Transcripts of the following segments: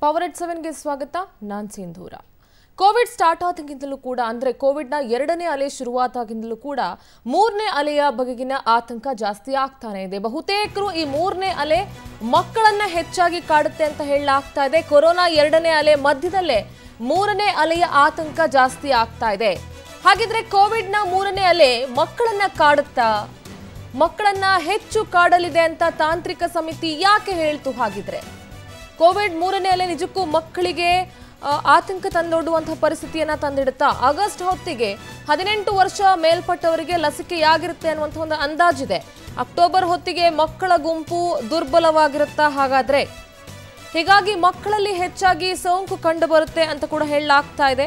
Power ಎಟ್ ಸೆವೆನ್ಗೆ ಸ್ವಾಗತ ನಾನ್ ಸಿಂಧೂರ Covid start ಆದಾಗಿಂದಲೂ ಕೂಡ ಅಂದ್ರೆ ಕೋವಿಡ್ನ ಎರಡನೇ ಅಲೆ ಶುರುವಾದಾಗಿಂದಲೂ ಕೂಡ ಮೂರನೇ ಅಲೆಯ ಬಗೆಗಿನ ಆತಂಕ ಜಾಸ್ತಿ ಆಗ್ತಾನೆ ಇದೆ ಬಹುತೇಕರು ಈ ಮೂರನೇ ಅಲೆ ಮಕ್ಕಳನ್ನ ಹೆಚ್ಚಾಗಿ ಕಾಡುತ್ತೆ ಅಂತ ಹೇಳಲಾಗ್ತಾ ಇದೆ ಕೊರೋನಾ ಎರಡನೇ ಅಲೆ ಮಧ್ಯದಲ್ಲೇ ಮೂರನೇ ಅಲೆಯ ಆತಂಕ ಜಾಸ್ತಿ ಆಗ್ತಾ ಇದೆ ಹಾಗಿದ್ರೆ ಕೋವಿಡ್ನ ಮೂರನೇ ಅಲೆ ಮಕ್ಕಳನ್ನ ಕಾಡುತ್ತಾ ಮಕ್ಕಳನ್ನ ಹೆಚ್ಚು ಕಾಡಲಿದೆ ಅಂತ ತಾಂತ್ರಿಕ ಸಮಿತಿ ಯಾಕೆ ಹೇಳ್ತು ಹಾಗಿದ್ರೆ ಕೋವಿಡ್ ಮೂರನೇ ಅಲೆ ನಿಜಕ್ಕೂ ಮಕ್ಕಳಿಗೆ ಆ, ಆತಂಕ ತಂದೊಡ್ಡುವಂತಹ ಪರಿಸ್ಥಿತಿಯನ್ನ ತಂದಿಡುತ್ತಾ ಆಗಸ್ಟ್ ಹೊತ್ತಿಗೆ ಹದಿನೆಂಟು ವರ್ಷ ಮೇಲ್ಪಟ್ಟವರಿಗೆ ಲಸಿಕೆಯಾಗಿರುತ್ತೆ ಅನ್ನುವಂಥ ಒಂದು ಅಂದಾಜಿದೆ ಅಕ್ಟೋಬರ್ ಹೊತ್ತಿಗೆ ಮಕ್ಕಳ ಗುಂಪು ದುರ್ಬಲವಾಗಿರುತ್ತಾ ಹಾಗಾದ್ರೆ ಹೀಗಾಗಿ ಮಕ್ಕಳಲ್ಲಿ ಹೆಚ್ಚಾಗಿ ಸೋಂಕು ಕಂಡು ಬರುತ್ತೆ ಅಂತ ಕೂಡ ಹೇಳಲಾಗ್ತಾ ಇದೆ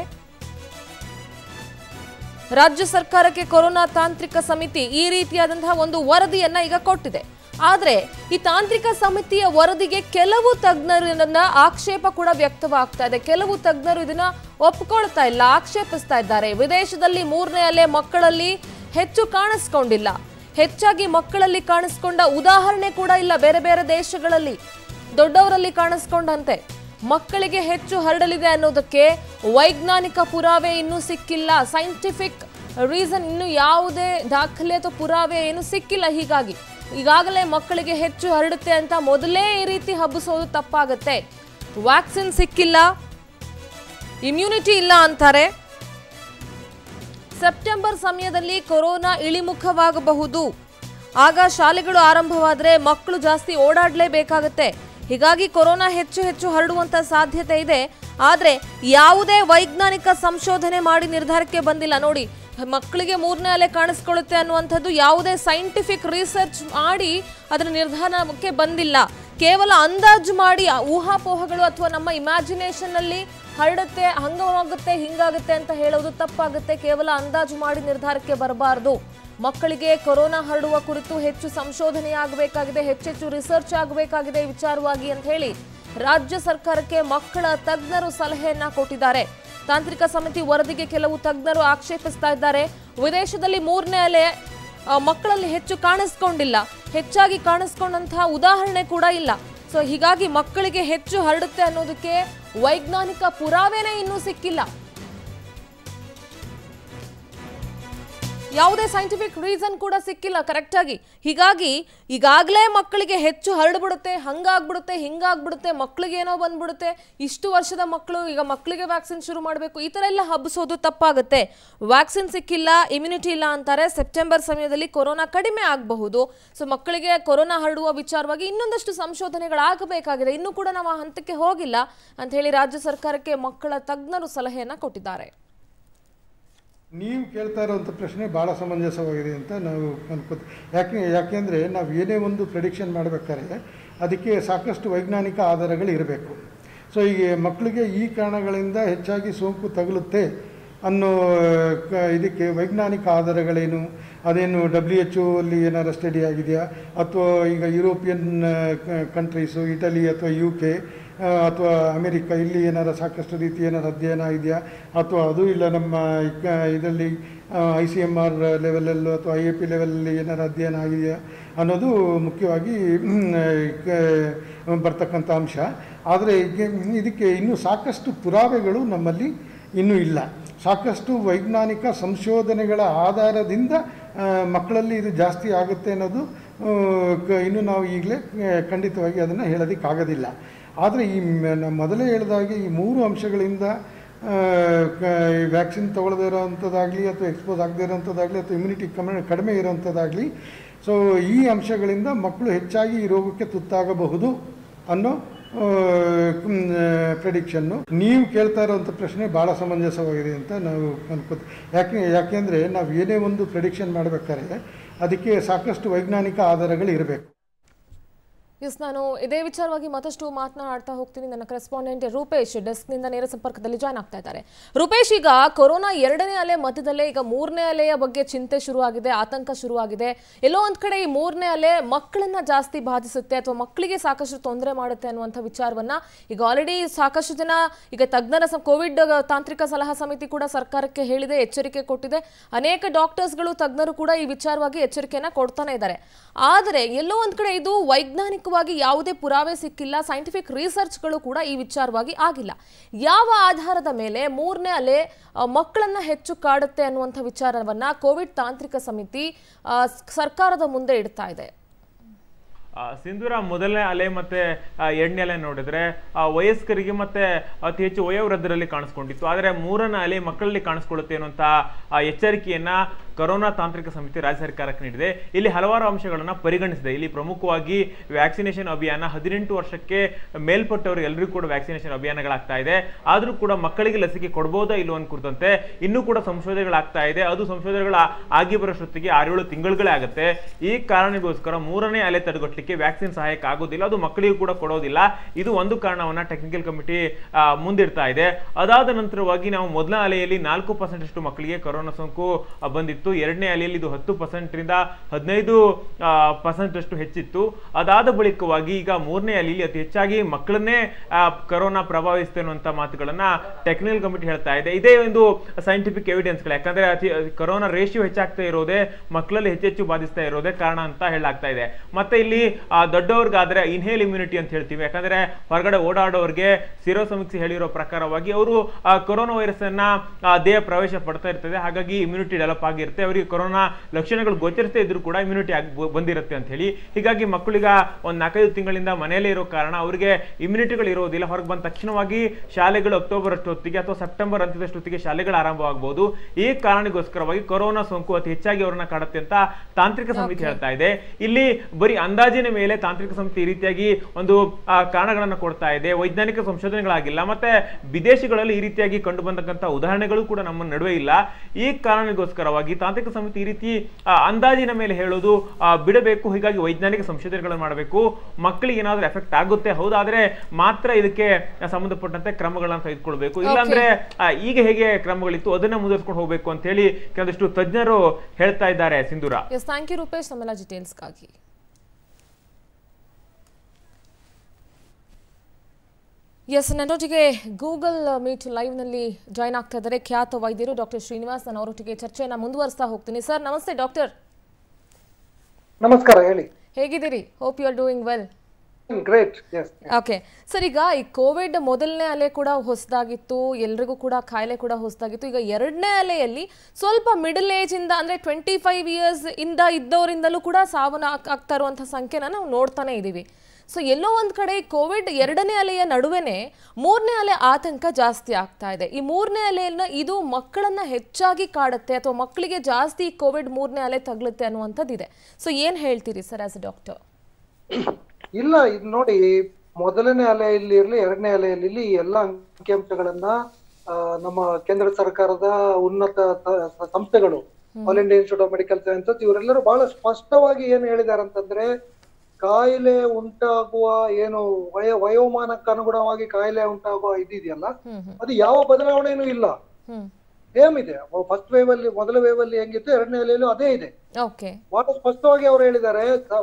ರಾಜ್ಯ ಸರ್ಕಾರಕ್ಕೆ ಕೊರೋನಾ ತಾಂತ್ರಿಕ ಸಮಿತಿ ಈ ರೀತಿಯಾದಂತಹ ಒಂದು ವರದಿಯನ್ನ ಈಗ ಕೊಟ್ಟಿದೆ ಆದ್ರೆ ಈ ತಾಂತ್ರಿಕ ಸಮಿತಿಯ ವರದಿಗೆ ಕೆಲವು ತಜ್ಞರನ್ನ ಆಕ್ಷೇಪ ಕೂಡ ವ್ಯಕ್ತವಾಗ್ತಾ ಇದೆ ಕೆಲವು ತಜ್ಞರು ಇದನ್ನ ಒಪ್ಕೊಳ್ತಾ ಇಲ್ಲ ಆಕ್ಷೇಪಿಸ್ತಾ ಇದ್ದಾರೆ ವಿದೇಶದಲ್ಲಿ ಮೂರನೇ ಅಲೆ ಮಕ್ಕಳಲ್ಲಿ ಹೆಚ್ಚು ಕಾಣಿಸ್ಕೊಂಡಿಲ್ಲ ಹೆಚ್ಚಾಗಿ ಮಕ್ಕಳಲ್ಲಿ ಕಾಣಿಸ್ಕೊಂಡ ಉದಾಹರಣೆ ಕೂಡ ಇಲ್ಲ ಬೇರೆ ಬೇರೆ ದೇಶಗಳಲ್ಲಿ ದೊಡ್ಡವರಲ್ಲಿ ಕಾಣಿಸ್ಕೊಂಡಂತೆ ಮಕ್ಕಳಿಗೆ ಹೆಚ್ಚು ಹರಡಲಿದೆ ಅನ್ನೋದಕ್ಕೆ ವೈಜ್ಞಾನಿಕ ಪುರಾವೆ ಇನ್ನೂ ಸಿಕ್ಕಿಲ್ಲ ಸೈಂಟಿಫಿಕ್ ರೀಸನ್ ಇನ್ನು ಯಾವುದೇ ದಾಖಲೆ ಅಥವಾ ಪುರಾವೆ ಏನು ಸಿಕ್ಕಿಲ್ಲ ಹೀಗಾಗಿ ಈಗಾಗಲೇ ಮಕ್ಕಳಿಗೆ ಹೆಚ್ಚು ಹರಡುತ್ತೆ ಅಂತ ಮೊದಲೇ ಈ ರೀತಿ ಹಬ್ಬಿಸೋದು ತಪ್ಪಾಗತ್ತೆ ವ್ಯಾಕ್ಸಿನ್ ಸಿಕ್ಕಿಲ್ಲ ಇಮ್ಯುನಿಟಿ ಇಲ್ಲ ಅಂತಾರೆ ಸೆಪ್ಟೆಂಬರ್ ಸಮಯದಲ್ಲಿ ಕೊರೋನಾ ಇಳಿಮುಖವಾಗಬಹುದು ಆಗ ಶಾಲೆಗಳು ಆರಂಭವಾದರೆ ಮಕ್ಕಳು ಜಾಸ್ತಿ ಓಡಾಡಲೇಬೇಕಾಗತ್ತೆ ಹೀಗಾಗಿ ಕೊರೋನಾ ಹೆಚ್ಚು ಹೆಚ್ಚು ಹರಡುವಂತ ಸಾಧ್ಯತೆ ಇದೆ ಆದರೆ ಯಾವುದೇ ವೈಜ್ಞಾನಿಕ ಸಂಶೋಧನೆ ಮಾಡಿ ನಿರ್ಧಾರಕ್ಕೆ ಬಂದಿಲ್ಲ ನೋಡಿ ಮಕ್ಕಳಿಗೆ ಮೂರನೇ ಅಲೆ ಕಾಣಿಸ್ಕೊಳ್ಳುತ್ತೆ ಅನ್ನುವಂಥದ್ದು ಯಾವುದೇ ಸೈಂಟಿಫಿಕ್ ರಿಸರ್ಚ್ ಮಾಡಿ ಅದರ ನಿರ್ಧಾರಕ್ಕೆ ಬಂದಿಲ್ಲ ಕೇವಲ ಅಂದಾಜು ಮಾಡಿ ಆ ಊಹಾಪೋಹಗಳು ಅಥವಾ ನಮ್ಮ ಇಮ್ಯಾಜಿನೇಷನ್ ಅಲ್ಲಿ ಹರಡುತ್ತೆ ಹಂಗಾಗುತ್ತೆ ಹಿಂಗಾಗುತ್ತೆ ಅಂತ ಹೇಳೋದು ತಪ್ಪಾಗುತ್ತೆ ಕೇವಲ ಅಂದಾಜು ಮಾಡಿ ನಿರ್ಧಾರಕ್ಕೆ ಬರಬಾರದು ಮಕ್ಕಳಿಗೆ ಕೊರೋನಾ ಹರಡುವ ಕುರಿತು ಹೆಚ್ಚು ಸಂಶೋಧನೆ ಆಗಬೇಕಾಗಿದೆ ಹೆಚ್ಚೆಚ್ಚು ರಿಸರ್ಚ್ ಆಗಬೇಕಾಗಿದೆ ಈ ವಿಚಾರವಾಗಿ ಅಂತ ಹೇಳಿ ರಾಜ್ಯ ಸರ್ಕಾರಕ್ಕೆ ಮಕ್ಕಳ ತಜ್ಞರು ಸಲಹೆಯನ್ನ ಕೊಟ್ಟಿದ್ದಾರೆ ತಾಂತ್ರಿಕ ಸಮಿತಿ ವರದಿಗೆ ಕೆಲವು ತಜ್ಞರು ಆಕ್ಷೇಪಿಸ್ತಾ ಇದ್ದಾರೆ ವಿದೇಶದಲ್ಲಿ ಮೂರನೇ ಅಲೆ ಆ, ಮಕ್ಕಳಲ್ಲಿ ಹೆಚ್ಚು ಕಾಣಿಸ್ಕೊಂಡಿಲ್ಲ ಹೆಚ್ಚಾಗಿ ಕಾಣಿಸ್ಕೊಂಡಂತಹ ಉದಾಹರಣೆ ಕೂಡ ಇಲ್ಲ ಸೊ ಹೀಗಾಗಿ ಮಕ್ಕಳಿಗೆ ಹೆಚ್ಚು ಹರಡುತ್ತೆ ಅನ್ನೋದಕ್ಕೆ ವೈಜ್ಞಾನಿಕ ಪುರಾವೆನೇ ಇನ್ನೂ ಸಿಕ್ಕಿಲ್ಲ ಯಾವುದೇ ಸೈಂಟಿಫಿಕ್ ರೀಸನ್ ಕೂಡ ಸಿಕ್ಕಿಲ್ಲ ಕರೆಕ್ಟಾಗಿ ಹೀಗಾಗಿ ಈಗಾಗಲೇ ಮಕ್ಕಳಿಗೆ ಹೆಚ್ಚು ಹರಡ್ಬಿಡುತ್ತೆ ಹಂಗಾಗ್ಬಿಡುತ್ತೆ ಹಿಂಗಾಗ್ಬಿಡುತ್ತೆ ಮಕ್ಕಳಿಗೆ ಏನೋ ಬಂದ್ಬಿಡುತ್ತೆ ಇಷ್ಟು ವರ್ಷದ ಮಕ್ಕಳು ಈಗ ಮಕ್ಕಳಿಗೆ ವ್ಯಾಕ್ಸಿನ್ ಶುರು ಮಾಡಬೇಕು ಈ ಥರ ಎಲ್ಲ ಹಬ್ಬಿಸೋದು ತಪ್ಪಾಗುತ್ತೆ ವ್ಯಾಕ್ಸಿನ್ ಸಿಕ್ಕಿಲ್ಲ ಇಮ್ಯುನಿಟಿ ಇಲ್ಲ ಅಂತಾರೆ ಸೆಪ್ಟೆಂಬರ್ ಸಮಯದಲ್ಲಿ ಕೊರೋನಾ ಕಡಿಮೆ ಆಗಬಹುದು ಸೊ ಮಕ್ಕಳಿಗೆ ಕೊರೋನಾ ಹರಡುವ ವಿಚಾರವಾಗಿ ಇನ್ನೊಂದಷ್ಟು ಸಂಶೋಧನೆಗಳಾಗಬೇಕಾಗಿದೆ ಇನ್ನೂ ಕೂಡ ನಾವು ಆ ಹಂತಕ್ಕೆ ಹೋಗಿಲ್ಲ ಅಂತ ಹೇಳಿ ರಾಜ್ಯ ಸರ್ಕಾರಕ್ಕೆ ಮಕ್ಕಳ ತಜ್ಞರು ಸಲಹೆಯನ್ನ ಕೊಟ್ಟಿದ್ದಾರೆ ನೀವು ಕೇಳ್ತಾ ಇರೋವಂಥ ಪ್ರಶ್ನೆ ಭಾಳ ಸಮಂಜಸವಾಗಿದೆ ಅಂತ ನಾವು ಅನ್ಕೋತ ಯಾಕೆ ಯಾಕೆಂದರೆ ನಾವು ಏನೇ ಒಂದು ಪ್ರೆಡಿಕ್ಷನ್ ಮಾಡಬೇಕಾದ್ರೆ ಅದಕ್ಕೆ ಸಾಕಷ್ಟು ವೈಜ್ಞಾನಿಕ ಆಧಾರಗಳು ಇರಬೇಕು ಸೊ ಈಗ ಮಕ್ಕಳಿಗೆ ಈ ಕಾರಣಗಳಿಂದ ಹೆಚ್ಚಾಗಿ ಸೋಂಕು ತಗುಲುತ್ತೆ ಅನ್ನೋ ಕ ಇದಕ್ಕೆ ವೈಜ್ಞಾನಿಕ ಆಧಾರಗಳೇನು ಅದೇನು ಡಬ್ಲ್ಯೂ ಎಚ್ ಅಲ್ಲಿ ಏನಾರು ಸ್ಟಡಿ ಆಗಿದೆಯಾ ಅಥವಾ ಈಗ ಯುರೋಪಿಯನ್ ಕಂಟ್ರೀಸು ಇಟಲಿ ಅಥವಾ ಯು ಕೆ ಅಥವಾ ಅಮೆರಿಕ ಇಲ್ಲಿ ಏನಾರ ಸಾಕಷ್ಟು ರೀತಿ ಏನಾರು ಅಧ್ಯಯನ ಇದೆಯಾ ಅಥವಾ ಅದು ಇಲ್ಲ ನಮ್ಮ ಇದರಲ್ಲಿ ಐ ಸಿ ಎಮ್ ಆರ್ ಲೆವೆಲಲ್ಲೂ ಅಥವಾ ಐ ಎ ಪಿ ಲೆವೆಲಲ್ಲಿ ಏನಾರು ಅಧ್ಯಯನ ಆಗಿದೆಯಾ ಅನ್ನೋದು ಮುಖ್ಯವಾಗಿ ಹ್ಮ್, ಕ- ಬರ್ತಕ್ಕಂಥ ಅಂಶ ಆದರೆ ಇದಕ್ಕೆ ಇನ್ನೂ ಸಾಕಷ್ಟು ಪುರಾವೆಗಳು ನಮ್ಮಲ್ಲಿ ಇನ್ನೂ ಇಲ್ಲ ಸಾಕಷ್ಟು ವೈಜ್ಞಾನಿಕ ಸಂಶೋಧನೆಗಳ ಆಧಾರದಿಂದ ಆ, ಮಕ್ಕಳಲ್ಲಿ ಇದು ಜಾಸ್ತಿ ಆಗುತ್ತೆ ಅನ್ನೋದು ಆ, ಕ- ಇನ್ನು ನಾವು ಈಗಲೇ ಖಂಡಿತವಾಗಿ ಅದನ್ನು ಹೇಳೋದಕ್ಕಾಗೋದಿಲ್ಲ ಆದರೆ ಈ ಮ- ನಾ ಮೊದಲೇ ಹೇಳಿದಾಗೆ ಈ ಮೂರು ಅಂಶಗಳಿಂದ ವ್ಯಾಕ್ಸಿನ್ ತೊಗೊಳ್ಳದೇ ಇರೋವಂಥದ್ದಾಗಲಿ ಅಥವಾ ಎಕ್ಸ್ಪೋಸ್ ಆಗದೇ ಇರೋವಂಥದ್ದಾಗಲಿ ಅಥವಾ ಇಮ್ಯುನಿಟಿ ಕಮ ಕಡಿಮೆ ಇರೋವಂಥದ್ದಾಗಲಿ ಸೊ ಈ ಅಂಶಗಳಿಂದ ಮಕ್ಕಳು ಹೆಚ್ಚಾಗಿ ಈ ರೋಗಕ್ಕೆ ತುತ್ತಾಗಬಹುದು ಅನ್ನೋ ಪ್ರೆಡಿಕ್ಷನ್ನು ನೀವು ಕೇಳ್ತಾ ಇರೋವಂಥ ಪ್ರಶ್ನೆ ಭಾಳ ಸಮಂಜಸವಾಗಿದೆ ಅಂತ ನಾವು ಅನ್ಕೋತ ಯಾಕೆ ಯಾಕೆಂದರೆ ನಾವು ಏನೇ ಒಂದು ಪ್ರೆಡಿಕ್ಷನ್ ಮಾಡಬೇಕಾದ್ರೆ ಅದಕ್ಕೆ ಸಾಕಷ್ಟು ವೈಜ್ಞಾನಿಕ ಆಧಾರಗಳು ಇರಬೇಕು ಎಸ್ ನಾನು ಇದೇ ವಿಚಾರವಾಗಿ ಮತ್ತಷ್ಟು ಮಾತನಾಡ್ತಾ ಹೋಗ್ತೀನಿ ನನ್ನ ಕರೆಸ್ಪಾಂಡೆಂಟ್ ರೂಪೇಶ್ ಡೆಸ್ಕ್ನಿಂದ ನೇರ ಸಂಪರ್ಕದಲ್ಲಿ ಜಾಯ್ನ್ ಆಗ್ತಾ ಇದ್ದಾರೆ ರೂಪೇಶ್ ಈಗ ಕೊರೋನಾ ಎರಡನೇ ಅಲೆ ಮಧ್ಯದಲ್ಲೇ ಈಗ ಮೂರನೇ ಅಲೆಯ ಬಗ್ಗೆ ಚಿಂತೆ ಶುರುವಾಗಿದೆ ಆತಂಕ ಶುರುವಾಗಿದೆ ಎಲ್ಲೋ ಒಂದ್ ಕಡೆ ಈ ಮೂರನೇ ಅಲೆ ಮಕ್ಕಳನ್ನ ಜಾಸ್ತಿ ಬಾಧಿಸುತ್ತೆ ಅಥವಾ ಮಕ್ಕಳಿಗೆ ಸಾಕಷ್ಟು ತೊಂದರೆ ಮಾಡುತ್ತೆ ಅನ್ನುವಂಥ ವಿಚಾರವನ್ನ ಈಗ ಆಲ್ರೆಡಿ ಸಾಕಷ್ಟು ಜನ ಈಗ ತಜ್ಞರ ಸ- ಕೋವಿಡ್ ತಾಂತ್ರಿಕ ಸಲಹಾ ಸಮಿತಿ ಕೂಡ ಸರ್ಕಾರಕ್ಕೆ ಹೇಳಿದೆ ಎಚ್ಚರಿಕೆ ಕೊಟ್ಟಿದೆ ಅನೇಕ ಡಾಕ್ಟರ್ಸ್ಗಳು ತಜ್ಞರು ಕೂಡ ಈ ವಿಚಾರವಾಗಿ ಎಚ್ಚರಿಕೆಯನ್ನ ಕೊಡ್ತಾನೆ ಇದ್ದಾರೆ ಆದರೆ ಎಲ್ಲೋ ಒಂದ್ ಕಡೆ ಇದು ವೈಜ್ಞಾನಿಕ ವೈಜ್ಞಾನಿಕವಾಗಿ ಯಾವುದೇ ಪುರಾವೆ ಸಿಕ್ಕಿಲ್ಲ ಸೈಂಟಿಫಿಕ್ ರಿಸರ್ಚ್ಗಳು ಕೂಡ ಈ ವಿಚಾರವಾಗಿ ಆಗಿಲ್ಲ ಯಾವ ಆಧಾರದ ಮೇಲೆ ಮೂರನೇ ಅಲೆ ಆ, ಮಕ್ಕಳನ್ನ ಹೆಚ್ಚು ಕಾಡುತ್ತೆ ಅನ್ನುವಂಥ ವಿಚಾರವನ್ನ ಕೋವಿಡ್ ತಾಂತ್ರಿಕ ಸಮಿತಿ ಆ, ಸರ್ಕಾರದ ಮುಂದೆ ಇಡ್ತಾ ಇದೆ ಆ, ಸಿಂಧೂರ ಮೊದಲನೇ ಅಲೆ ಮತ್ತೆ ಆ, ಎರಡನೇ ಅಲೆ ನೋಡಿದ್ರೆ ಆ, ವಯಸ್ಕರಿಗೆ ಮತ್ತೆ ಅತಿ ಹೆಚ್ಚು ವಯೋವೃದ್ಧರಲ್ಲಿ ಕಾಣಿಸ್ಕೊಂಡಿತ್ತು ಆದರೆ ಮೂರನೇ ಅಲೆ ಮಕ್ಕಳಲ್ಲಿ ಕಾಣಿಸ್ಕೊಳ್ಳುತ್ತೆ ಅನ್ನುವಂಥ ಆ, ಎಚ್ಚರಿಕೆಯನ್ನ ಕೊರೋನಾ ತಾಂತ್ರಿಕ ಸಮಿತಿ ರಾಜ್ಯ ಸರ್ಕಾರಕ್ಕೆ ನೀಡಿದೆ ಇಲ್ಲಿ ಹಲವಾರು ಅಂಶಗಳನ್ನ ಪರಿಗಣಿಸಿದೆ ಇಲ್ಲಿ ಪ್ರಮುಖವಾಗಿ ವ್ಯಾಕ್ಸಿನೇಷನ್ ಅಭಿಯಾನ ಹದಿನೆಂಟು ವರ್ಷಕ್ಕೆ ಮೇಲ್ಪಟ್ಟವರು ಎಲ್ಲರಿಗೂ ಕೂಡ ವ್ಯಾಕ್ಸಿನೇಷನ್ ಅಭಿಯಾನಗಳಾಗ್ತಾ ಇದೆ ಆದರೂ ಕೂಡ ಮಕ್ಕಳಿಗೆ ಲಸಿಕೆ ಕೊಡ್ಬೋದಾ ಇಲ್ಲೋ ಅನ್ನೋ ಕುರಿತಂತೆ ಇನ್ನೂ ಕೂಡ ಸಂಶೋಧನೆಗಳಾಗ್ತಾ ಇದೆ ಅದು ಸಂಶೋಧನೆಗಳ ಆಗಿ ಬರೋಷ್ಟೊತ್ತಿಗೆ ಆರೇಳು ತಿಂಗಳುಗಳೇ ಆಗುತ್ತೆ ಈ ಕಾರಣಕ್ಕೋಸ್ಕರ ಮೂರನೇ ಅಲೆ ತಡೆಗಟ್ಟಲಿಕ್ಕೆ ವ್ಯಾಕ್ಸಿನ್ ಸಹಾಯಕ ಆಗೋದಿಲ್ಲ ಅದು ಮಕ್ಕಳಿಗೂ ಕೂಡ ಕೊಡೋದಿಲ್ಲ ಇದು ಒಂದು ಕಾರಣವನ್ನ ಟೆಕ್ನಿಕಲ್ ಕಮಿಟಿ ಮುಂದಿಡ್ತಾ ಇದೆ ಅದಾದ ನಂತರವಾಗಿ ನಾವು ಮೊದಲ ಅಲೆಯಲ್ಲಿ ನಾಲ್ಕು ಪರ್ಸೆಂಟ್ ಅಷ್ಟು ಮಕ್ಕಳಿಗೆ ಕೊರೋನಾ ಸೋಂಕು ಆ, ಬಂದಿತ್ತು ಎರಡನೇ ಅಲೆಯಲ್ಲಿ ಇದು ಹತ್ತು ಪರ್ಸೆಂಟ್ ರಿಂದ ಹದಿನೈದು ಪರ್ಸೆಂಟ್ ಅಷ್ಟು ಹೆಚ್ಚಿತ್ತು ಅದಾದ ಬಳಿಕವಾಗಿ ಈಗ ಮೂರನೇ ಅಲೆಯಲ್ಲಿ ಅತಿ ಹೆಚ್ಚಾಗಿ ಮಕ್ಕಳನ್ನೇ ಆ, ಕೊರೋನಾ ಪ್ರಭಾವಿಸುತ್ತೆ ಅನ್ನುವಂಥ ಮಾತುಗಳನ್ನ ಟೆಕ್ನಿಕಲ್ ಕಮಿಟಿ ಹೇಳ್ತಾ ಇದೆ ಇದೇ ಒಂದು ಸೈಂಟಿಫಿಕ್ ಎವಿಡೆನ್ಸ್ಗಳು ಯಾಕಂದ್ರೆ ಅತಿ ಕೊರೋನಾ ರೇಷಿಯೋ ಹೆಚ್ಚಾಗ್ತಾ ಇರೋದೇ ಮಕ್ಕಳಲ್ಲಿ ಹೆಚ್ಚೆಚ್ಚು ಬಾಧಿಸ್ತಾ ಇರೋದೇ ಕಾರಣ ಅಂತ ಹೇಳಲಾಗ್ತಾ ಇದೆ ಮತ್ತೆ ಇಲ್ಲಿ ಆ, ದೊಡ್ಡವ್ರಿಗಾದ್ರೆ ಇನ್ಹೇಲ್ ಇಮ್ಯುನಿಟಿ ಅಂತ ಹೇಳ್ತೀವಿ ಯಾಕಂದ್ರೆ ಹೊರಗಡೆ ಓಡಾಡೋರಿಗೆ ಸಿರೋ ಸಮೀಕ್ಷೆ ಹೇಳಿರೋ ಪ್ರಕಾರವಾಗಿ ಅವರು ಕೊರೋನಾ ವೈರಸ್ ಅನ್ನ ಆ, ದೇಹ ಪ್ರವೇಶ ಪಡ್ತಾ ಇರ್ತದೆ ಹಾಗಾಗಿ ಇಮ್ಯುನಿಟಿ ಡೆವಲಪ್ ಆಗಿರುತ್ತೆ ಅವರಿಗೆ ಕೊರೋನಾ ಲಕ್ಷಣಗಳು ಗೋಚರಿಸದೇ ಇದ್ರೂ ಕೂಡ ಇಮ್ಯುನಿಟಿ ಆಗಿ ಬ- ಬಂದಿರುತ್ತೆ ಅಂತ ಹೇಳಿ ಹೀಗಾಗಿ ಮಕ್ಕಳಿಗ ಒಂದ್ ನಾಲ್ಕೈದು ತಿಂಗಳಿಂದ ಮನೆಯಲ್ಲೇ ಇರೋ ಕಾರಣ ಅವರಿಗೆ ಇಮ್ಯುನಿಟಿಗಳು ಇರೋದಿಲ್ಲ ಹೊರಗೆ ಬಂದ ತಕ್ಷಣವಾಗಿ ಶಾಲೆಗಳು ಅಕ್ಟೋಬರ್ ಅಷ್ಟೊತ್ತಿಗೆ ಅಥವಾ ಸೆಪ್ಟೆಂಬರ್ ಅಂತ್ಯದಷ್ಟೊತ್ತಿಗೆ ಶಾಲೆಗಳು ಆರಂಭವಾಗಬಹುದು ಈ ಕಾರಣಕ್ಕೋಸ್ಕರವಾಗಿ ಕೊರೋನಾ ಸೋಂಕು ಅತಿ ಹೆಚ್ಚಾಗಿ ಅವರನ್ನ ಕಾಡುತ್ತೆ ಅಂತ ತಾಂತ್ರಿಕ ಸಮಿತಿ ಹೇಳ್ತಾ ಇದೆ ಇಲ್ಲಿ ಬರೀ ಅಂದಾಜಿನ ಮೇಲೆ ತಾಂತ್ರಿಕ ಸಮಿತಿ ಈ ರೀತಿಯಾಗಿ ಒಂದು ಆ, ಕಾರಣಗಳನ್ನ ಕೊಡ್ತಾ ಇದೆ ವೈಜ್ಞಾನಿಕ ಸಂಶೋಧನೆಗಳಾಗಿಲ್ಲ ಮತ್ತೆ ವಿದೇಶಗಳಲ್ಲಿ ಈ ರೀತಿಯಾಗಿ ಕಂಡು ಬಂದಕ್ಕಂತ ಉದಾಹರಣೆಗಳು ಕೂಡ ನಮ್ಮ ನಡುವೆ ಇಲ್ಲ ಈ ಕಾರಣಕ್ಕೋಸ್ಕರವಾಗಿ ತಾಂತ್ರಿಕ ಸಮಿತಿ ಈ ರೀತಿ ಆ, ಅಂದಾಜಿನ ಮೇಲೆ ಹೇಳೋದು ಆ, ಬಿಡಬೇಕು ಹೀಗಾಗಿ ವೈಜ್ಞಾನಿಕ ಸಂಶೋಧನೆಗಳನ್ನು ಮಾಡಬೇಕು ಮಕ್ಕಳಿಗೆ ಏನಾದ್ರೂ ಎಫೆಕ್ಟ್ ಆಗುತ್ತೆ ಹೌದಾದ್ರೆ ಮಾತ್ರ ಇದಕ್ಕೆ ಸಂಬಂಧಪಟ್ಟಂತೆ ಕ್ರಮಗಳನ್ನ ತೆಗೆದುಕೊಳ್ಬೇಕು ಇಲ್ಲಾಂದ್ರೆ ಆ, ಈಗ ಹೇಗೆ ಕ್ರಮಗಳಿತ್ತು ಅದನ್ನ ಮುಂದುವರ್ಸ್ಕೊಂಡು ಹೋಗ್ಬೇಕು ಅಂತ ಹೇಳಿ ಕೆಲವಷ್ಟು ತಜ್ಞರು ಹೇಳ್ತಾ ಇದ್ದಾರೆ Sindhura yes thank you Rupesh ನಮ್ಮೆಲ್ಲ ಡೀಟೇಲ್ಸ್ಗಾಗಿ ಎಸ್ ನನ್ನೊಟ್ಟಿಗೆ ಗೂಗಲ್ ಮೀಟ್ ಲೈವ್ನಲ್ಲಿ ಜಾಯ್ನ್ ಆಗ್ತಾ ಇದ್ದಾರೆ ಖ್ಯಾತ ವೈದ್ಯರು ಡಾಕ್ಟರ್ ಶ್ರೀನಿವಾಸ್ ನಾನು ಅವರೊಟ್ಟಿಗೆ ಚರ್ಚೆಯನ್ನು ಮುಂದುವರಿಸ್ತಾ ಹೋಗ್ತೀನಿ ಸರ್ ನಮಸ್ತೆ ಡಾಕ್ಟರ್ ನಮಸ್ಕಾರ ಹೇಳಿ ಹೇಗಿದ್ದೀರಿ hope you are doing well great yes okay sir ಈಗ ಈ ಕೋವಿಡ್ ಮೊದಲನೇ ಅಲೆ ಕೂಡ ಹೊಸದಾಗಿತ್ತು ಎಲ್ರಿಗೂ ಕೂಡ ಕಾಯಿಲೆ ಕೂಡ ಹೊಸದಾಗಿತ್ತು ಈಗ ಎರಡನೇ ಅಲೆಯಲ್ಲಿ ಸ್ವಲ್ಪ ಮಿಡಲ್ ಏಜ್ ಇಂದ ಅಂದ್ರೆ ಟ್ವೆಂಟಿ ಫೈವ್ ಇಯರ್ಸ್ ಇಂದ ಇದ್ದವರಿಂದಲೂ ಕೂಡ ಸಾವನ್ನ ಆಗ್- ಆಗ್ತಾ ಇರುವಂಥ ಸಂಖ್ಯೆನ ನಾವು ನೋಡ್ತಾನೆ ಇದ್ದೀವಿ ಸೊ ಎಲ್ಲೋ ಒಂದ್ ಕಡೆ ಕೋವಿಡ್ ಎರಡನೇ ಅಲೆಯ ನಡುವೆನೆ ಮೂರನೇ ಅಲೆ ಆತಂಕ ಜಾಸ್ತಿ ಆಗ್ತಾ ಇದೆ ಈ ಮೂರನೇ ಅಲೆಯನ್ನ ಇದು ಮಕ್ಕಳನ್ನ ಹೆಚ್ಚಾಗಿ ಕಾಡುತ್ತೆ ಅಥವಾ ಮಕ್ಕಳಿಗೆ ಜಾಸ್ತಿ ಕೋವಿಡ್ ಮೂರನೇ ಅಲೆ ತಗಲುತ್ತೆ ಅನ್ನುವಂಥದ್ದಿದೆ ಸೊ ಏನ್ ಹೇಳ್ತೀರಿ ಸರ್ ಆಸ್ ಅ ಡಾಕ್ಟರ್ ಇಲ್ಲ ಇದು ನೋಡಿ ಮೊದಲನೇ ಅಲೆಯಲ್ಲಿ ಇರಲಿ ಎರಡನೇ ಅಲೆಯಲ್ಲಿ ಇರ್ಲಿ, ಈ ಎಲ್ಲ ಅಂಕಿಅಂಶಗಳನ್ನ ಆ, ನಮ್ಮ ಕೇಂದ್ರ ಸರ್ಕಾರದ ಉನ್ನತ ತ- ಸಂಸ್ಥೆಗಳು all India Institute of Medical Sciences ಇವರೆಲ್ಲರೂ ಬಹಳ ಸ್ಪಷ್ಟವಾಗಿ ಏನು ಹೇಳಿದ್ದಾರೆ ಅಂತಂದ್ರೆ ಕಾಯಿಲೆ ಉಂಟಾಗುವ ಏನು ವಯ ವಯೋಮಾನಕ್ಕೆ ಅನುಗುಣವಾಗಿ ಕಾಯಿಲೆ ಉಂಟಾಗುವ ಇದಿದೆಯಲ್ಲ ಹ್ಮ್ ಹ್ಮ್ ಅದು ಯಾವ ಬದಲಾವಣೆನೂ ಇಲ್ಲ ಹ್ಮ್ ಸೇಮ್ ಇದೆ ಫಸ್ಟ್ ವೇವ್ ಅಲ್ಲಿ ಮೊದಲ ವೇವ್ ಅಲ್ಲಿ ಹೆಂಗಿತ್ತು ಎರಡನೇ ಅಲೆಯಲ್ಲೂ ಅದೇ ಇದೆ ಓಕೆ ಬಹಳ ಸ್ಪಷ್ಟವಾಗಿ ಅವ್ರು ಹೇಳಿದ್ದಾರೆ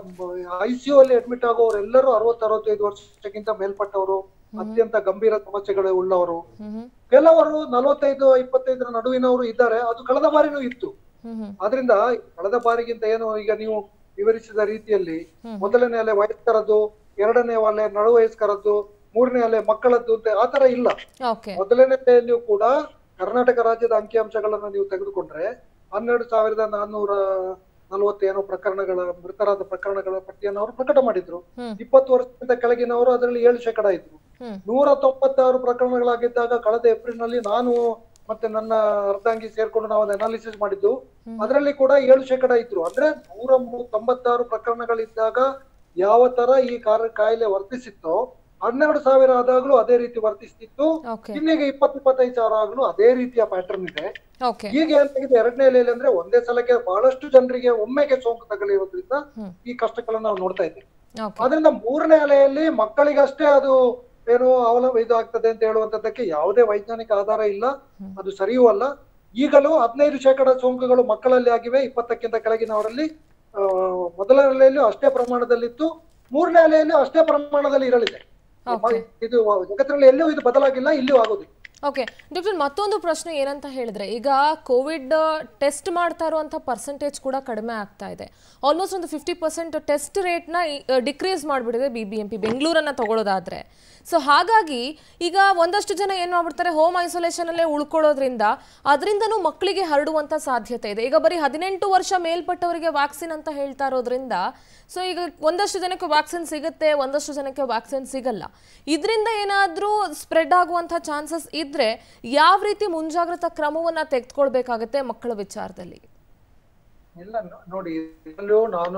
ಐಸಿಯು ಅಲ್ಲಿ ಅಡ್ಮಿಟ್ ಆಗೋರೆಲ್ಲರೂ ಅರವತ್ತು ಅರವತ್ತೈದು ವರ್ಷಕ್ಕಿಂತ ಮೇಲ್ಪಟ್ಟವರು ಅತ್ಯಂತ ಗಂಭೀರ ಸಮಸ್ಯೆಗಳು ಉಳ್ಳವರು ಹ್ಮ್ ಹ್ಮ್ ಕೆಲವರು ನಲವತ್ತೈದು ಇಪ್ಪತ್ತೈದರ ನಡುವಿನವರು ಇದ್ದಾರೆ ಅದು ಕಳೆದ ಬಾರಿನೂ ಇತ್ತು ಹ್ಮ್ ಹ್ಮ್ ಆದ್ರಿಂದ ಕಳೆದ ಬಾರಿಗಿಂತ ಏನು ಈಗ ನೀವು ವಿವರಿಸಿದ ರೀತಿಯಲ್ಲಿ ಹ್ಮ್. ಮೊದಲನೇ ಅಲೆ ವಯಸ್ಕರದ್ದು ಎರಡನೇ ಅಲೆ ನಡು ವಯಸ್ಕರದ್ದು ಮೂರನೇ ಅಲೆ ಮಕ್ಕಳದ್ದು ಅಂತ ಆತರ ಇಲ್ಲ ಓಕೆ ಮೊದಲನೇ ಅಲೆಯಲ್ಲಿಯೂ ಕೂಡ ಕರ್ನಾಟಕ ರಾಜ್ಯದ ಅಂಕಿಅಂಶಗಳನ್ನ ನೀವು ತೆಗೆದುಕೊಂಡ್ರೆ ಹನ್ನೆರಡು ಸಾವಿರದ ನಾನ್ನೂರ ನಲವತ್ತೇನೋ ಪ್ರಕರಣಗಳ ಮೃತರಾದ ಪ್ರಕರಣಗಳ ಪಟ್ಟಿಯನ್ನು ಅವರು ಪ್ರಕಟ ಮಾಡಿದ್ರು ಹ್ಮ್. ಇಪ್ಪತ್ತು ವರ್ಷದಿಂದ ಕೆಳಗಿನವರು ಅದರಲ್ಲಿ ಏಳು ಶೇಕಡ ಇದ್ರು ಹ್ಮ್ ನೂರ ತೊಂಬತ್ತಾರು ಪ್ರಕರಣಗಳಾಗಿದ್ದಾಗ ಕಳೆದ ಏಪ್ರಿಲ್ ನಲ್ಲಿ ನಾನು ಮತ್ತೆ ನನ್ನ ಅರ್ಧಾಂಗಿ ಸೇರ್ಕೊಂಡು ನಾವು ಅನಾಲಿಸಿಸ್ ಮಾಡಿದ್ದು ಅದರಲ್ಲಿ ಕೂಡ ಏಳು ಶೇಕಡ ಇದ್ರು ಅಂದ್ರೆ ನೂರ ಮೂ- ತೊಂಬತ್ತಾರು ಪ್ರಕರಣಗಳಿದ್ದಾಗ ಯಾವ ತರ ಈ ಕಾರ ಕಾಯಿಲೆ ವರ್ತಿಸಿತ್ತೋ ಹನ್ನೆರಡು ಸಾವಿರ ಆದಾಗ್ಲೂ ಅದೇ ರೀತಿ ವರ್ತಿಸ್ತಿತ್ತು ಓಕೆ ಇನ್ನೀಗ ಇಪ್ಪತ್ತು ಇಪ್ಪತ್ತೈದು ಸಾವಿರ ಆಗ್ಲೂ ಅದೇ ರೀತಿಯ ಪ್ಯಾಟರ್ನ್ ಇದೆ ಓಕೆ ಈಗ ಏನಾಗಿದೆ ಎರಡನೇ ಅಲೆಯಲ್ಲಿ ಅಂದ್ರೆ ಒಂದೇ ಸಲಕ್ಕೆ ಬಹಳಷ್ಟು ಜನರಿಗೆ ಒಮ್ಮೆಗೆ ಸೋಂಕು ತಗುಲಿರೋದ್ರಿಂದ ಹ್ಮ್. ಈ ಕಷ್ಟಗಳನ್ನ ನಾವು ನೋಡ್ತಾ ಇದ್ದೀವಿ ಓಕೆ ಅದರಿಂದ ಮೂರನೇ ಅಲೆಯಲ್ಲಿ ಮಕ್ಕಳಿಗಷ್ಟೇ ಅದು ಏನು ಅವಲಂಬ ಇದು ಆಗ್ತದೆ ಅಂತ ಹೇಳುವಂತದ್ದಕ್ಕೆ ಯಾವುದೇ ವೈಜ್ಞಾನಿಕ ಆಧಾರ ಇಲ್ಲ ಅದು ಸರಿಯೂ ಅಲ್ಲ ಈಗಲೂ ಹದಿನೈದು ಶೇಕಡ ಸೋಂಕುಗಳು ಮಕ್ಕಳಲ್ಲಿ ಆಗಿವೆ ಇಪ್ಪತ್ತಕ್ಕಿಂತ ಕೆಳಗಿನವರಲ್ಲಿ ಆ, ಮೊದಲ ಅಲೆಯಲ್ಲೂ ಅಷ್ಟೇ ಪ್ರಮಾಣದಲ್ಲಿತ್ತು ಮೂರನೇ ಅಲೆಯಲ್ಲೂ ಅಷ್ಟೇ ಪ್ರಮಾಣದಲ್ಲಿ ಇರಲಿದೆ Okay. ಇದು ಜಗತ್ತಿನಲ್ಲಿ ಎಲ್ಲೂ ಇದು ಬದಲಾಗಿಲ್ಲ ಇಲ್ಲಿಯೂ ಆಗೋದಿಲ್ಲ ಓಕೆ ಡಾಕ್ಟರ್ ಮತ್ತೊಂದು ಪ್ರಶ್ನೆ ಏನಂತ ಹೇಳಿದ್ರೆ ಈಗ ಕೋವಿಡ್ ಟೆಸ್ಟ್ ಮಾಡ್ತಾ ಇರುವಂಥ ಪರ್ಸೆಂಟೇಜ್ ಕೂಡ ಕಡಿಮೆ ಆಗ್ತಾ ಇದೆ ಆಲ್ಮೋಸ್ಟ್ ಒಂದು ಫಿಫ್ಟಿ ಪರ್ಸೆಂಟ್ ಟೆಸ್ಟ್ ರೇಟ್ನ ಡಿಕ್ರೀಸ್ ಮಾಡಿಬಿಟ್ಟಿದೆ ಬಿ ಬಿ ಎಂ ಪಿ ಬೆಂಗಳೂರನ್ನು ತಗೊಳ್ಳೋದಾದ್ರೆ ಸೊ ಹಾಗಾಗಿ ಈಗ ಒಂದಷ್ಟು ಜನ ಏನು ಮಾಡ್ಬಿಡ್ತಾರೆ ಹೋಮ್ ಐಸೋಲೇಷನಲ್ಲೇ ಉಳ್ಕೊಳ್ಳೋದ್ರಿಂದ ಅದರಿಂದನೂ ಮಕ್ಕಳಿಗೆ ಹರಡುವಂಥ ಸಾಧ್ಯತೆ ಇದೆ ಈಗ ಬರೀ ಹದಿನೆಂಟು ವರ್ಷ ಮೇಲ್ಪಟ್ಟವರಿಗೆ ವ್ಯಾಕ್ಸಿನ್ ಅಂತ ಹೇಳ್ತಾ ಇರೋದ್ರಿಂದ ಸೊ ಈಗ ಒಂದಷ್ಟು ಜನಕ್ಕೆ ವ್ಯಾಕ್ಸಿನ್ ಸಿಗುತ್ತೆ ಒಂದಷ್ಟು ಜನಕ್ಕೆ ವ್ಯಾಕ್ಸಿನ್ ಸಿಗಲ್ಲ ಇದರಿಂದ ಏನಾದರೂ ಸ್ಪ್ರೆಡ್ ಆಗುವಂಥ ಚಾನ್ಸಸ್ ಇದ್ರೆ ಯಾವ ರೀತಿ ಮುಂಜಾಗ್ರತಾ ಕ್ರಮವನ್ನ ತೆಗೆದುಕೊಳ್ಬೇಕಾಗತ್ತೆ ಮಕ್ಕಳ ವಿಚಾರದಲ್ಲಿ ಇಲ್ಲ ನೋ- ನೋಡಿ ಇದರಲ್ಲೂ ನಾನು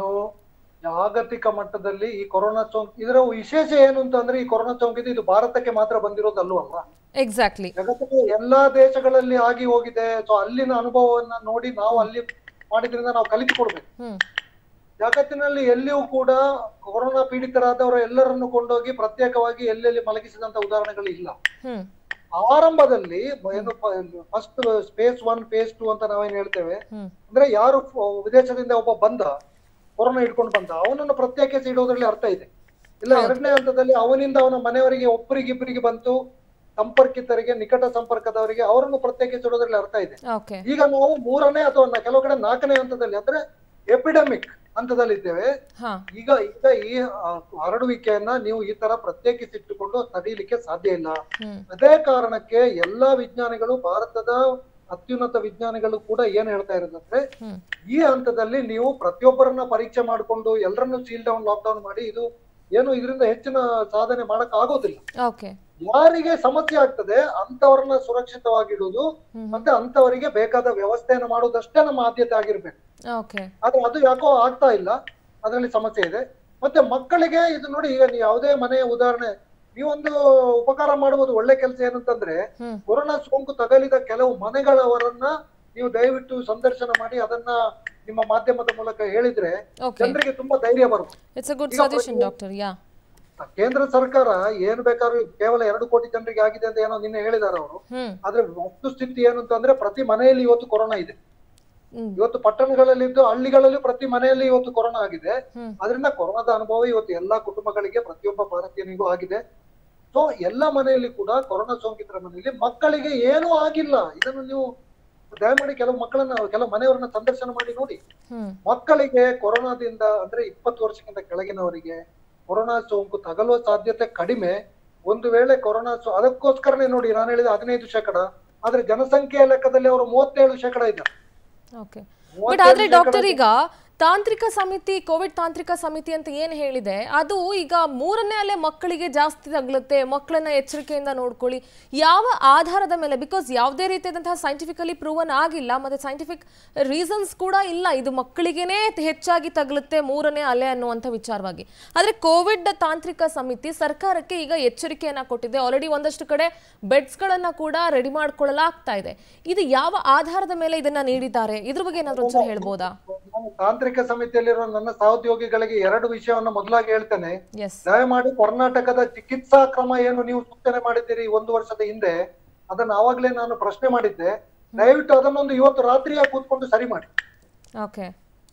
ಜಾಗತಿಕ ಮಟ್ಟದಲ್ಲಿ ಈ ಕೊರೋನಾ ಸೋಂಕು ಇದರ ವಿಶೇಷ ಏನು ಅಂತಂದ್ರೆ ಈ ಕೊರೋನಾ ಸೋಂಕಿದು ಇದು ಭಾರತಕ್ಕೆ ಮಾತ್ರ ಬಂದಿರೋದಲ್ವ ಅಲ್ಲ ಎಕ್ಸಾಕ್ಟ್ಲಿ ಜಗತ್ತಿನ ಎಲ್ಲಾ ದೇಶಗಳಲ್ಲಿ ಆಗಿ ಹೋಗಿದೆ ಸೊ ಅಲ್ಲಿನ ಅನುಭವವನ್ನ ನೋಡಿ ನಾವು ಅಲ್ಲಿ ಮಾಡಿದ್ರಿಂದ ನಾವು ಕಲಿತುಕೊಡ್ಬೇಕು ಹ್ಮ್ ಜಗತ್ತಿನಲ್ಲಿ ಎಲ್ಲಿಯೂ ಕೂಡ ಕೊರೋನಾ ಪೀಡಿತರಾದವರ ಎಲ್ಲರನ್ನು ಕೊಂಡೋಗಿ ಪ್ರತ್ಯೇಕವಾಗಿ ಎಲ್ಲೆಲ್ಲಿ ಮಲಗಿಸಿದಂತ ಉದಾಹರಣೆಗಳು ಇಲ್ಲ ಹ್ಮ್ ಆರಂಭದಲ್ಲಿ ಏನು first phase one phase two ಅಂತ ನಾವೇನ್ ಹೇಳ್ತೇವೆ ಹ್ಮ್ ಅಂದ್ರೆ ಯಾರು ಫ- ವಿದೇಶದಿಂದ ಒಬ್ಬ ಬಂದ ಕೊರೋನಾ ಇಟ್ಕೊಂಡು ಬಂದ ಅವನನ್ನು ಪ್ರತ್ಯೇಕಿಸಿ ಇಡೋದ್ರಲ್ಲಿ ಅರ್ಥ ಇದೆ ಇಲ್ಲ ಎರಡನೇ ಹಂತದಲ್ಲಿ ಅವನಿಂದ ಅವನ ಮನೆಯವರಿಗೆ ಒಬ್ಬರಿಗಿಬ್ಬರಿಗೆ ಬಂತು ಸಂಪರ್ಕಿತರಿಗೆ ನಿಕಟ ಸಂಪರ್ಕದವರಿಗೆ ಅವರನ್ನು ಪ್ರತ್ಯೇಕಿಸಿ ಇಡೋದ್ರಲ್ಲಿ ಅರ್ಥ ಇದೆ ಓಕೆ ಈಗ ನಾವು ಮೂರನೇ ಅಥವಾ ನ- ಕೆಲವು ಕಡೆ ನಾಲ್ಕನೇ ಹಂತದಲ್ಲಿ ಅಂದ್ರೆ ಎಪಿಡೆಮಿಕ್ ಹಂತದಲ್ಲಿ ಇದ್ದೇವೆ ಹಾ ಈಗ ಈಗ ಈ ಆ, ಹರಡುವಿಕೆಯನ್ನ ನೀವು ಈ ತರ ಪ್ರತ್ಯೇಕಿಸಿಟ್ಟುಕೊಂಡು ತಡೆಯಲಿಕ್ಕೆ ಸಾಧ್ಯ ಇಲ್ಲ ಹ್ಮ್ ಅದೇ ಕಾರಣಕ್ಕೆ ಎಲ್ಲಾ ವಿಜ್ಞಾನಿಗಳು ಭಾರತದ ಅತ್ಯುನ್ನತ ವಿಜ್ಞಾನಿಗಳು ಕೂಡ ಏನ್ ಹೇಳ್ತಾ ಇರೋದಂದ್ರೆ ಹ್ಮ್ ಈ ಹಂತದಲ್ಲಿ ನೀವು ಪ್ರತಿಯೊಬ್ಬರನ್ನ ಪರೀಕ್ಷೆ ಮಾಡಿಕೊಂಡು ಎಲ್ಲರನ್ನು ಸೀಲ್ ಡೌನ್ ಲಾಕ್ ಡೌನ್ ಮಾಡಿ ಇದು ಏನು ಇದರಿಂದ ಹೆಚ್ಚಿನ ಸಾಧನೆ ಮಾಡಕ್ ಆಗೋದಿಲ್ಲ ಓಕೆ ಯಾರಿಗೆ ಸಮಸ್ಯೆ ಆಗ್ತದೆ ಅಂತವರನ್ನ ಸುರಕ್ಷಿತವಾಗಿಡುವುದು ಹ್ಮ್. ಮತ್ತೆ ಅಂತವರಿಗೆ ಬೇಕಾದ ವ್ಯವಸ್ಥೆಯನ್ನು ಮಾಡುವುದಷ್ಟೇ ನಮ್ಮ ಆದ್ಯತೆ ಆಗಿರ್ಬೇಕು ಓಕೆ ಆದ್ರೆ ಅದು ಯಾಕೋ ಆಗ್ತಾ ಇಲ್ಲ ಅದರಲ್ಲಿ ಸಮಸ್ಯೆ ಇದೆ ಮತ್ತೆ ಮಕ್ಕಳಿಗೆ ಇದು ನೋಡಿ ಈಗ ನೀವು ಯಾವುದೇ ಮನೆಯ ಉದಾಹರಣೆ ನೀವೊಂದು ಉಪಕಾರ ಮಾಡುವುದು ಒಳ್ಳೆ ಕೆಲಸ ಏನಂತಂದ್ರೆ ಹ್ಮ್ ಕೊರೋನಾ ಸೋಂಕು ತಗಲಿದ ಕೆಲವು ಮನೆಗಳವರನ್ನ ನೀವು ದಯವಿಟ್ಟು ಸಂದರ್ಶನ ಮಾಡಿ ಅದನ್ನ ನಿಮ್ಮ ಮಾಧ್ಯಮದ ಮೂಲಕ ಹೇಳಿದ್ರೆ ಓಕೆ ಜನರಿಗೆ ತುಂಬಾ ಧೈರ್ಯ ಬರುತ್ತೆ ಇಟ್ಸ್ ಅ ಗುಡ್ ಈಗ ಸಜೆಷನ್ ಡಾಕ್ಟರ್ ಯಾ ಕೇಂದ್ರ ಸರ್ಕಾರ ಏನ್ ಬೇಕಾದ್ರೂ ಕೇವಲ ಎರಡು ಕೋಟಿ ಜನರಿಗೆ ಆಗಿದೆ ಅಂತ ಏನೋ ನಿನ್ನೆ ಹೇಳಿದಾರೆ ಅವರು ಹ್ಮ್ ಆದ್ರೆ ವಸ್ತುಸ್ಥಿತಿ ಏನು ಅಂತಂದ್ರೆ ಪ್ರತಿ ಮನೆಯಲ್ಲಿ ಇವತ್ತು ಕೊರೋನಾ ಇದೆ ಹ್ಮ್ ಇವತ್ತು ಪಟ್ಟಣಗಳಲ್ಲಿದ್ದು ಹಳ್ಳಿಗಳಲ್ಲಿ ಪ್ರತಿ ಮನೆಯಲ್ಲಿ ಇವತ್ತು ಕೊರೋನಾ ಆಗಿದೆ ಹ್ಮ್ ಅದರಿಂದ ಕೊರೋನಾದ ಅನುಭವ ಇವತ್ತು ಎಲ್ಲಾ ಕುಟುಂಬಗಳಿಗೆ ಪ್ರತಿಯೊಬ್ಬ ಭಾರತೀಯನಿಗೂ ಆಗಿದೆ ಸೊ ಎಲ್ಲ ಮನೆಯಲ್ಲಿ ಕೂಡ ಕೊರೋನಾ ಸೋಂಕಿತರ ಮನೆಯಲ್ಲಿ ಮಕ್ಕಳಿಗೆ ಏನೂ ಆಗಿಲ್ಲ ಇದನ್ನು ನೀವು ದಯಮಾಡಿ ಕೆಲವು ಮಕ್ಕಳನ್ನ ಕೆಲವು ಮನೆಯವರನ್ನ ಸಂದರ್ಶನ ಮಾಡಿ ನೋಡಿ ಹ್ಮ್ ಮಕ್ಕಳಿಗೆ ಕೊರೋನಾದಿಂದ ಅಂದ್ರೆ ಇಪ್ಪತ್ತು ವರ್ಷಕ್ಕಿಂತ ಕೆಳಗಿನವರಿಗೆ ಕೊರೋನಾ ಸೋಂಕು ತಗಲುವ ಸಾಧ್ಯತೆ ಕಡಿಮೆ ಒಂದು ವೇಳೆ ಕೊರೋನಾ ಸೋ ಅದಕ್ಕೋಸ್ಕರನೇ ನೋಡಿ ನಾನು ಹೇಳಿದ ಹದಿನೈದು ಶೇಕಡ ಆದ್ರೆ ಜನಸಂಖ್ಯೆಯ ಲೆಕ್ಕದಲ್ಲಿ ಅವರು ಮೂವತ್ತೇಳು ಶೇಕಡ ಇದ್ದಾರೆ ಓಕೆ ಬಟ್ ಮೂವತ್ತೇಳು ಆದ್ರೆ ಶೇಕಡ ಡಾಕ್ಟರ್ ಈಗ ತಾಂತ್ರಿಕ ಸಮಿತಿ ಕೋವಿಡ್ ತಾಂತ್ರಿಕ ಸಮಿತಿ ಅಂತ ಏನು ಹೇಳಿದೆ ಅದು ಈಗ ಮೂರನೇ ಅಲೆ ಮಕ್ಕಳಿಗೆ ಜಾಸ್ತಿ ತಗಲುತ್ತೆ ಮಕ್ಕಳನ್ನ ಎಚ್ಚರಿಕೆಯಿಂದ ನೋಡ್ಕೊಳ್ಳಿ ಯಾವ ಆಧಾರದ ಮೇಲೆ ಬಿಕಾಸ್ ಯಾವುದೇ ರೀತಿಯಾದಂತಹ ಸೈಂಟಿಫಿಕಲಿ ಪ್ರೂವನ್ ಆಗಿಲ್ಲ ಮತ್ತೆ ಸೈಂಟಿಫಿಕ್ ರೀಸನ್ಸ್ ಕೂಡ ಇಲ್ಲ ಇದು ಮಕ್ಕಳಿಗೇನೆ ಹೆಚ್ಚಾಗಿ ತಗಲುತ್ತೆ ಮೂರನೇ ಅಲೆ ಅನ್ನುವಂಥ ವಿಚಾರವಾಗಿ ಆದರೆ ಕೋವಿಡ್ ತಾಂತ್ರಿಕ ಸಮಿತಿ ಸರ್ಕಾರಕ್ಕೆ ಈಗ ಎಚ್ಚರಿಕೆಯನ್ನ ಕೊಟ್ಟಿದೆ ಆಲ್ರೆಡಿ ಒಂದಷ್ಟು ಕಡೆ ಬೆಡ್ಸ್ಗಳನ್ನ ಕೂಡ ರೆಡಿ ಮಾಡ್ಕೊಳ್ಳಲಾಗ್ತಾ ಇದೆ ಇದು ಯಾವ ಆಧಾರದ ಮೇಲೆ ಇದನ್ನ ನೀಡಿದ್ದಾರೆ ಇದ್ರ ಬಗ್ಗೆ ಏನಾದ್ರು ಒಂಚೂರು ಹೇಳ್ಬೋದಾ ನಾನು ತಾಂತ್ರಿಕ ಸಮಿತಿಯಲ್ಲಿರುವ ನನ್ನ ಸಹೋದ್ಯೋಗಿಗಳಿಗೆ ಎರಡು ವಿಷಯವನ್ನ ಮೊದಲಾಗಿ ಹೇಳ್ತೇನೆ ಎಸ್ ದಯಮಾಡಿ ಕರ್ನಾಟಕದ ಚಿಕಿತ್ಸಾ ಕ್ರಮ ಏನು ನೀವು ಸೂಚನೆ ಮಾಡಿದ್ದೀರಿ ಒಂದು ವರ್ಷದ ಹಿಂದೆ ಅದನ್ನ ಆವಾಗ್ಲೇ ನಾನು ಪ್ರಶ್ನೆ ಮಾಡಿದ್ದೆ ದಯವಿಟ್ಟು ಅದನ್ನೊಂದು ಇವತ್ತು ರಾತ್ರಿಯ ಕೂತ್ಕೊಂಡು ಸರಿ ಮಾಡಿ ಓಕೆ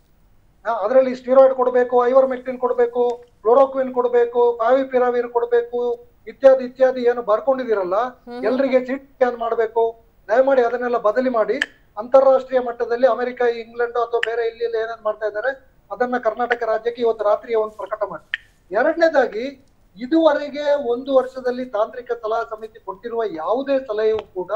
ಆ, ಅದರಲ್ಲಿ ಸ್ಟಿರಾಯ್ಡ್ ಕೊಡಬೇಕು ಐವರ್ಮೆಕ್ಟಿನ್ ಕೊಡಬೇಕು ಕ್ಲೋರೋಕ್ವಿನ್ ಕೊಡಬೇಕು ಪಾವಿಪಿರಾವಿರ್ ಕೊಡಬೇಕು ಇತ್ಯಾದಿ ಇತ್ಯಾದಿ ಏನು ಬರ್ಕೊಂಡಿದ್ದೀರಲ್ಲ ಎಲ್ರಿಗೆ ಸಿಟಿ ಸ್ಕ್ಯಾನ್ ಮಾಡಬೇಕು ದಯಮಾಡಿ ಅದನ್ನೆಲ್ಲ ಬದಲಿ ಮಾಡಿ ಅಂತಾರಾಷ್ಟ್ರೀಯ ಮಟ್ಟದಲ್ಲಿ ಅಮೆರಿಕ ಇಂಗ್ಲೆಂಡ್ ಅಥವಾ ಬೇರೆ ಇಲ್ಲಿ ಇಲ್ಲಿ ಏನೇನ್ ಮಾಡ್ತಾ ಇದ್ದಾರೆ ಅದನ್ನ ಕರ್ನಾಟಕ ರಾಜ್ಯಕ್ಕೆ ಇವತ್ತು ರಾತ್ರಿಯ ಒಂದು ಪ್ರಕಟ ಮಾಡಿ ಎರಡನೇದಾಗಿ ಇದುವರೆಗೆ ಒಂದು ವರ್ಷದಲ್ಲಿ ತಾಂತ್ರಿಕ ಸಲಹಾ ಸಮಿತಿ ಕೊಟ್ಟಿರುವ ಯಾವುದೇ ಸಲಹೆಯೂ ಕೂಡ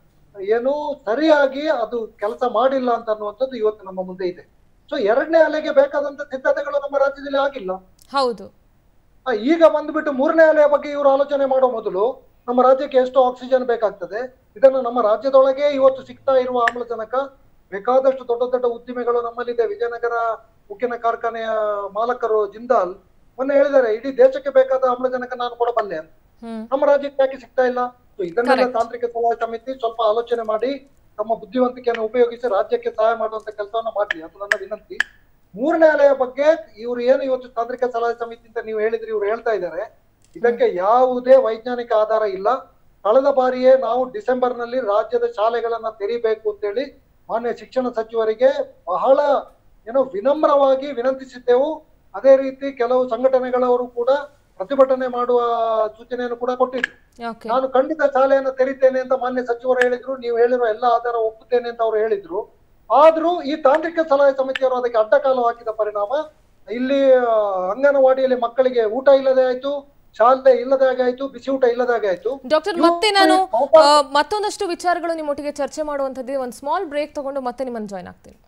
ಏನು ಸರಿಯಾಗಿ ಅದು ಕೆಲಸ ಮಾಡಿಲ್ಲ ಅಂತ ಅನ್ನುವಂಥದ್ದು ಇವತ್ತು ನಮ್ಮ ಮುಂದೆ ಇದೆ ಸೊ ಎರಡನೇ ಅಲೆಗೆ ಬೇಕಾದಂತ ಸಿದ್ಧತೆಗಳು ನಮ್ಮ ರಾಜ್ಯದಲ್ಲಿ ಆಗಿಲ್ಲ ಹೌದು ಆ, ಈಗ ಬಂದ್ಬಿಟ್ಟು ಮೂರನೇ ಅಲೆಯ ಬಗ್ಗೆ ಇವರು ಆಲೋಚನೆ ಮಾಡೋ ಮೊದಲು ನಮ್ಮ ರಾಜ್ಯಕ್ಕೆ ಎಷ್ಟು ಆಕ್ಸಿಜನ್ ಬೇಕಾಗ್ತದೆ ಇದನ್ನು ನಮ್ಮ ರಾಜ್ಯದೊಳಗೆ ಇವತ್ತು ಸಿಗ್ತಾ ಇರುವ ಆಮ್ಲಜನಕ ಬೇಕಾದಷ್ಟು ದೊಡ್ಡ ದೊಡ್ಡ ಉದ್ದಿಮೆಗಳು ನಮ್ಮಲ್ಲಿದೆ ವಿಜಯನಗರ ಉಕ್ಕಿನ ಕಾರ್ಖಾನೆಯ ಮಾಲಕರು ಜಿಂದಾಲ್ ಮೊನ್ನೆ ಹೇಳಿದ್ದಾರೆ ಇಡೀ ದೇಶಕ್ಕೆ ಬೇಕಾದ ಆಮ್ಲಜನಕ ನಾನು ಕೊಡಬಲ್ಲೆ ಅಂತ ಹ್ಮ್ ನಮ್ಮ ರಾಜ್ಯಕ್ಕೆ ಯಾಕೆ ಸಿಗ್ತಾ ಇಲ್ಲ ಸೊ ಇದನ್ನೆಲ್ಲ Correct. ತಾಂತ್ರಿಕ ಸಲಹಾ ಸಮಿತಿ ಸ್ವಲ್ಪ ಆಲೋಚನೆ ಮಾಡಿ ತಮ್ಮ ಬುದ್ಧಿವಂತಿಕೆಯನ್ನು ಉಪಯೋಗಿಸಿ ರಾಜ್ಯಕ್ಕೆ ಸಹಾಯ ಮಾಡುವಂತ ಕೆಲಸವನ್ನ ಮಾಡ್ಲಿ ಅದು ನನ್ನ ವಿನಂತಿ ಮೂರನೇ ಅಲೆಯ ಬಗ್ಗೆ ಇವರು ಏನು ಇವತ್ತು ತಾಂತ್ರಿಕ ಸಲಹಾ ಸಮಿತಿ ಅಂತ ನೀವು ಹೇಳಿದ್ರಿ ಇವ್ರು ಹೇಳ್ತಾ ಇದ್ದಾರೆ ಇದಕ್ಕೆ ಯಾವುದೇ ವೈಜ್ಞಾನಿಕ ಆಧಾರ ಇಲ್ಲ ಕಳೆದ ಬಾರಿಯೇ ನಾವು ಡಿಸೆಂಬರ್ ನಲ್ಲಿ ರಾಜ್ಯದ ಶಾಲೆಗಳನ್ನ ತೆರಿಬೇಕು ಅಂತೇಳಿ ಮಾನ್ಯ ಶಿಕ್ಷಣ ಸಚಿವರಿಗೆ ಬಹಳ ಏನೋ ವಿನಮ್ರವಾಗಿ ವಿನಂತಿಸಿದ್ದೆವು ಅದೇ ರೀತಿ ಕೆಲವು ಸಂಘಟನೆಗಳವರು ಕೂಡ ಪ್ರತಿಭಟನೆ ಮಾಡುವ ಸೂಚನೆಯನ್ನು ಕೂಡ ಕೊಟ್ಟಿದ್ರು ಓಕೆ ನಾನು ಖಂಡಿತ ಶಾಲೆಯನ್ನು ತೆರಿತೇನೆ ಅಂತ ಮಾನ್ಯ ಸಚಿವರು ಹೇಳಿದ್ರು ನೀವು ಹೇಳಿರೋ ಎಲ್ಲ ಆಧಾರ ಒಪ್ಪುತ್ತೇನೆ ಅಂತ ಅವರು ಹೇಳಿದ್ರು ಆದ್ರೂ ಈ ತಾಂತ್ರಿಕ ಸಲಹೆ ಸಮಿತಿಯವರು ಅದಕ್ಕೆ ಅಡ್ಡಕಾಲು ಹಾಕಿದ ಪರಿಣಾಮ ಇಲ್ಲಿ ಆ, ಅಂಗನವಾಡಿಯಲ್ಲಿ ಮಕ್ಕಳಿಗೆ ಊಟ ಇಲ್ಲದೆ ಆಯ್ತು ಶಾಲೆ ಇಲ್ಲದೆ ಹಾಗೆ ಆಯ್ತು ಬಿಸಿ ಊಟ ಇಲ್ಲದೆ ಹಾಗೆ ಆಯ್ತು ಡಾಕ್ಟರ್ ಇವು ಮತ್ತೆ ನಾನು ಪಾಪ- ಆ, ಮತ್ತೊಂದಷ್ಟು ವಿಚಾರಗಳು ನಿಮ್ಮೊಟ್ಟಿಗೆ ಚರ್ಚೆ ಮಾಡುವಂಥದ್ದು ಒಂದು ಸ್ಮಾಲ್ ಬ್ರೇಕ್ ತಗೊಂಡು ಮತ್ತೆ ನಿಮ್ಮನ್ನು ಜಾಯ್ನ್ ಆಗ್ತೀನಿ